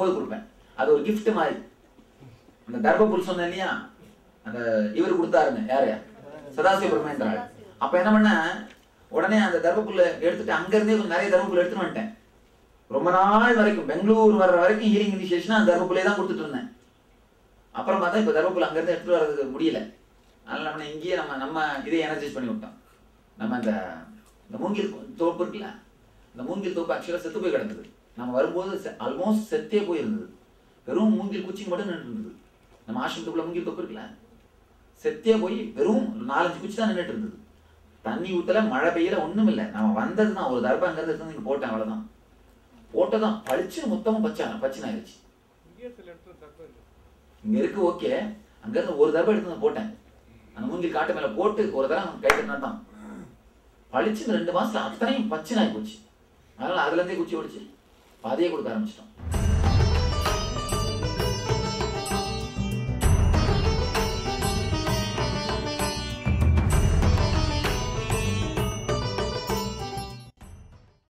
கொடுக்கும்போது கொடுப்பேன் அது ஒரு gift மாதிரி அந்த தர்மபுல் சொன்னேன் இல்லையா அந்த இவர் கொடுத்தாருங்க யாரு சதாசிவ பிரமேந்திராள் அப்ப என்ன பண்ணேன் உடனே அந்த தர்மபுல்ல எடுத்துட்டு அங்க இருந்தே கொஞ்சம் நிறைய தர்மபுல் எடுத்துட்டு வந்துட்டேன் ரொம்ப நாள் வரைக்கும் பெங்களூர் வர்ற வரைக்கும் ஹீலிங் இனிஷியேஷன் அந்த தர்மபுல்லே தான் கொடுத்துட்டு இருந்தேன் அப்புறம் பார்த்தா இப்போ தர்மபுல் அங்கேருந்து எடுத்துட்டு வர்றதுக்கு முடியல அதனால நம்ம இங்கேயே நம்ம நம்ம இதை எனர்ஜைஸ் பண்ணி விட்டோம் நம்ம இந்த இந்த மூங்கில் தோப்பு இருக்குல்ல இந்த மூங்கில் தோப்பு ஆக்சுவலாக செத்து போய் கிடந்தது நம்ம வரும்போது ஆல்மோஸ்ட் செத்தே போயிருந்தது வெறும் மூங்கில் குச்சி மட்டும் நின்று இருந்தது நம்ம ஆசிரமத்துக்குள்ள மூங்கில் தோப்பு இருக்குல்ல செத்தே போய் வெறும் நாலஞ்சு குச்சி தான் நின்றுட்டு இருந்தது தண்ணி ஊத்தல மழை பெய்யல ஒண்ணும் இல்லை நம்ம வந்தது தான் ஒரு தர்பாங்கிறது எடுத்து இங்க போட்டேன் அவ்வளவுதான் போட்டதான் பளிச்சு மொத்தமும் பச்சை பச்சின் ஆயிடுச்சு இங்கேயே சில இடத்துல தப்பு இல்லை இங்க இருக்கு ஓகே அங்க இருந்து ஒரு தடவை எடுத்து வந்து போட்டேன் அந்த மூங்கில் காட்டு மேல போட்டு ஒரு தடவை கை தட்டினா தான் பளிச்சுன்னு ரெண்டு மாசத்துல அத்தனையும் பச்சினாய் போச்சு அதனால அதுல இருந்தே குச்சி ஓடிச்சு பாதையே கொடுக்க ஆரம்பிச்சிட்டோம்